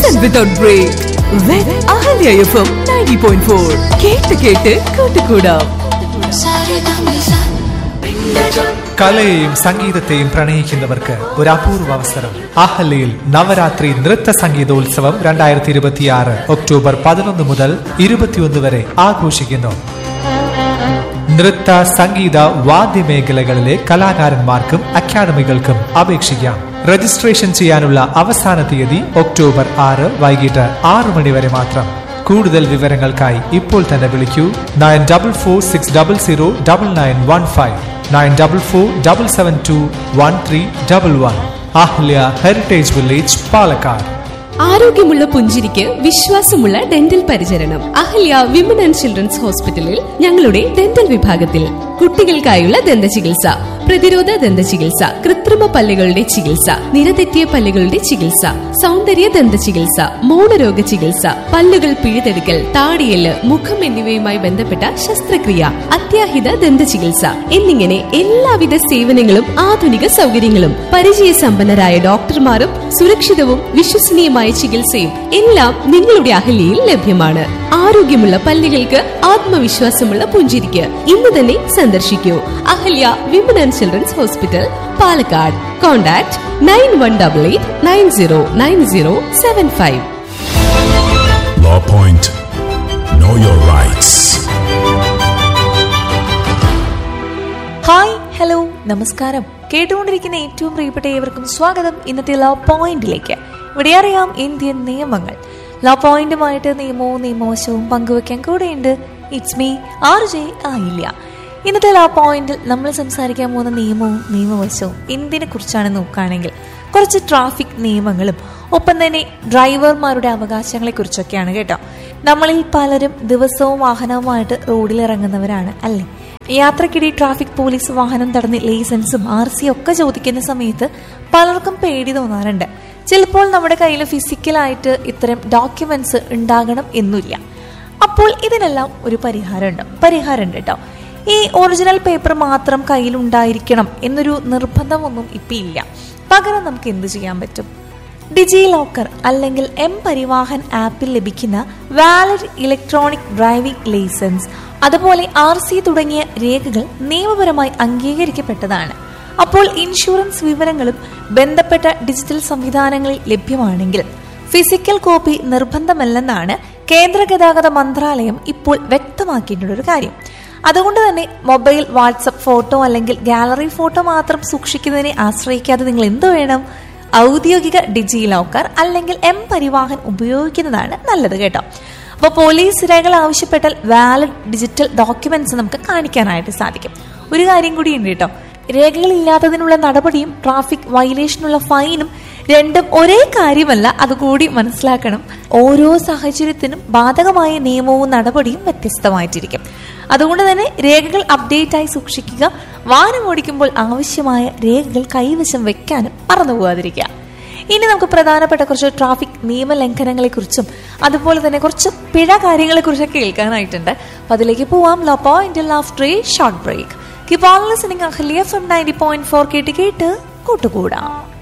Listen without break with Ahalya FM 90.4. കേട്ട് കേട്ട് കൂട്ടുകൂടാം കലയെയും സംഗീതത്തെയും പ്രണയിക്കുന്നവർക്ക് ഒരു അപൂർവ അവസരം അഹല്യയിൽ നവരാത്രി നൃത്ത സംഗീതോത്സവം രണ്ടായിരത്തി ഇരുപത്തിയാറ് ഒക്ടോബർ പതിനൊന്ന് മുതൽ ഇരുപത്തിയൊന്ന് വരെ ആഘോഷിക്കുന്നു നൃത്ത സംഗീത വാദ്യമേഖലകളിലെ കലാകാരന്മാർക്കും അക്കാദമികൾക്കും അപേക്ഷിക്കാം രജിസ്ട്രേഷൻ ചെയ്യാനുള്ള അവസാന തീയതി ഒക്ടോബർ ആറ് വൈകിട്ട് ആറു മണി വരെ മാത്രം കൂടുതൽ വിവരങ്ങൾക്കായി ഇപ്പോൾ തന്നെ വിളിക്കൂ nine double four six double zero double nine one five nine double four double seven two one three double one Ahalya heritage village Palakkad ആരോഗ്യമുള്ള പുഞ്ചിരിക്ക് വിശ്വാസമുള്ള ഡെന്റൽ പരിചരണം അഹല്യ വിമൻ ആൻഡ് ചിൽഡ്രൻസ് ഹോസ്പിറ്റലിൽ ഞങ്ങളുടെ ഡെന്റൽ വിഭാഗത്തിൽ കുട്ടികൾക്കായുള്ള ദന്ത ചികിത്സ പ്രതിരോധ ദന്ത ചികിത്സ കൃത്രിമ പല്ലുകളുടെ ചികിത്സ നിരതെറ്റിയ പല്ലുകളുടെ ചികിത്സ സൗന്ദര്യ ദന്ത ചികിത്സ മൗനരോഗ ചികിത്സ പല്ലുകൾ പിഴുതെടുക്കൽ താടിയല് മുഖം എന്നിവയുമായി ബന്ധപ്പെട്ട ശസ്ത്രക്രിയ അത്യാഹിത ദന്ത ചികിത്സ എന്നിങ്ങനെ എല്ലാവിധ സേവനങ്ങളും ആധുനിക സൗകര്യങ്ങളും പരിചയസമ്പന്നരായ ഡോക്ടർമാരും സുരക്ഷിതവും വിശ്വസനീയമായ ചികിത്സയും എല്ലാം നിങ്ങളുടെ അഹല്യയിൽ ലഭ്യമാണ് ആരോഗ്യമുള്ള പല്ലുകൾക്ക് ആത്മവിശ്വാസമുള്ള പുഞ്ചിരിക്ക് ഇന്ന് തന്നെ സന്ദർശിക്കൂ Ahalya women and children's hospital Palakkad contact nine one double eight nine zero nine zero seven five Law Point. Know your rights. Hi hello നമസ്കാരം കേട്ടുകൊണ്ടിരിക്കുന്ന ഏറ്റവും പ്രിയപ്പെട്ട ഏവർക്കും സ്വാഗതം ഇന്നത്തെ ലോ പോയിന്റിലേക്ക് ഇവിടെ അറിയാം ഇന്ത്യൻ നിയമങ്ങൾ ലോ പോയിന്റുമായിട്ട് നിയമവും നിയമവശവും പങ്കുവെക്കാൻ കൂടെയുണ്ട് ഇറ്റ്സ് മീ ആർ ജെ ആയില്ല ഇന്നത്തെ ലോ പോയിന്റിൽ നമ്മൾ സംസാരിക്കാൻ പോകുന്ന നിയമവും നിയമവശവും എന്തിനെ കുറിച്ചാണ് നോക്കുകയാണെങ്കിൽ കുറച്ച് ട്രാഫിക് നിയമങ്ങളും ഒപ്പം തന്നെ ഡ്രൈവർമാരുടെ അവകാശങ്ങളെ കുറിച്ചൊക്കെയാണ് കേട്ടോ നമ്മളിൽ പലരും ദിവസവും വാഹനവുമായിട്ട് റോഡിൽ ഇറങ്ങുന്നവരാണ് അല്ലേ യാത്രക്കിടെ ട്രാഫിക് പോലീസ് വാഹനം തടഞ്ഞ് ലൈസൻസും ആർ സി ഒക്കെ ചോദിക്കുന്ന സമയത്ത് പലർക്കും പേടി തോന്നാറുണ്ട് ചിലപ്പോൾ നമ്മുടെ കയ്യിൽ ഫിസിക്കലായിട്ട് ഇത്തരം ഡോക്യുമെന്റ്സ് ഉണ്ടാകണം എന്നില്ല അപ്പോൾ ഇതിനെല്ലാം ഒരു പരിഹാരമുണ്ട് പരിഹാരമുണ്ട് കേട്ടോ ഈ ഒറിജിനൽ പേപ്പർ മാത്രം കയ്യിൽ ഉണ്ടായിരിക്കണം എന്നൊരു നിർബന്ധമൊന്നും ഇപ്പം ഇല്ല പകരം നമുക്ക് എന്ത് ചെയ്യാൻ പറ്റും ഡിജി ലോക്കർ അല്ലെങ്കിൽ എം പരിവാഹൻ ആപ്പിൽ ലഭിക്കുന്ന വാലിഡ് ഇലക്ട്രോണിക് ഡ്രൈവിംഗ് ലൈസൻസ് അതുപോലെ ആർ സി തുടങ്ങിയ രേഖകൾ നിയമപരമായി അംഗീകരിക്കപ്പെട്ടതാണ് അപ്പോൾ ഇൻഷുറൻസ് വിവരങ്ങളും ബന്ധപ്പെട്ട ഡിജിറ്റൽ സംവിധാനങ്ങളിൽ ലഭ്യമാണെങ്കിൽ ഫിസിക്കൽ കോപ്പി നിർബന്ധമല്ലെന്നാണ് കേന്ദ്ര ഗതാഗത മന്ത്രാലയം ഇപ്പോൾ വ്യക്തമാക്കിയിട്ടുള്ള ഒരു കാര്യം അതുകൊണ്ട് തന്നെ മൊബൈൽ വാട്സപ്പ് ഫോട്ടോ അല്ലെങ്കിൽ ഗാലറി ഫോട്ടോ മാത്രം സൂക്ഷിക്കുന്നതിനെ ആശ്രയിക്കാതെ നിങ്ങൾ എന്ത് വേണം ഔദ്യോഗിക ഡിജി ലോക്കർ അല്ലെങ്കിൽ എം പരിവാഹൻ ഉപയോഗിക്കുന്നതാണ് നല്ലത് കേട്ടോ അപ്പോൾ പോലീസ് രേഖകൾ ആവശ്യപ്പെട്ടാൽ വാലിഡ് ഡിജിറ്റൽ ഡോക്യുമെന്റ്സ് നമുക്ക് കാണിക്കാനായിട്ട് സാധിക്കും ഒരു കാര്യം കൂടി ഉണ്ട് കേട്ടോ രേഖകളില്ലാത്തതിനുള്ള നടപടിയും ട്രാഫിക് വയലേഷനുള്ള ഫൈനും രണ്ടും ഒരേ കാര്യമല്ല അതുകൂടി മനസ്സിലാക്കണം ഓരോ സാഹചര്യത്തിനും ബാധകമായ നിയമവും നടപടിയും വ്യത്യസ്തമായിട്ടിരിക്കും അതുകൊണ്ട് തന്നെ രേഖകൾ അപ്ഡേറ്റ് ആയി സൂക്ഷിക്കുക വാഹനം ഓടിക്കുമ്പോൾ ആവശ്യമായ രേഖകൾ കൈവശം വെക്കാനും മറന്നുപോകാതിരിക്കുക ഇനി നമുക്ക് പ്രധാനപ്പെട്ട കുറച്ച് ട്രാഫിക് നിയമലംഘനങ്ങളെ കുറിച്ചും അതുപോലെ തന്നെ കുറച്ച് പിഴ കാര്യങ്ങളെ കുറിച്ചൊക്കെ കേൾക്കാനായിട്ടുണ്ട് അപ്പൊ അതിലേക്ക് പോവാം law point after short break keep on listening Ahalya from ninety point four കേട്ട് കേട്ട് കൂട്ടുകൂടാം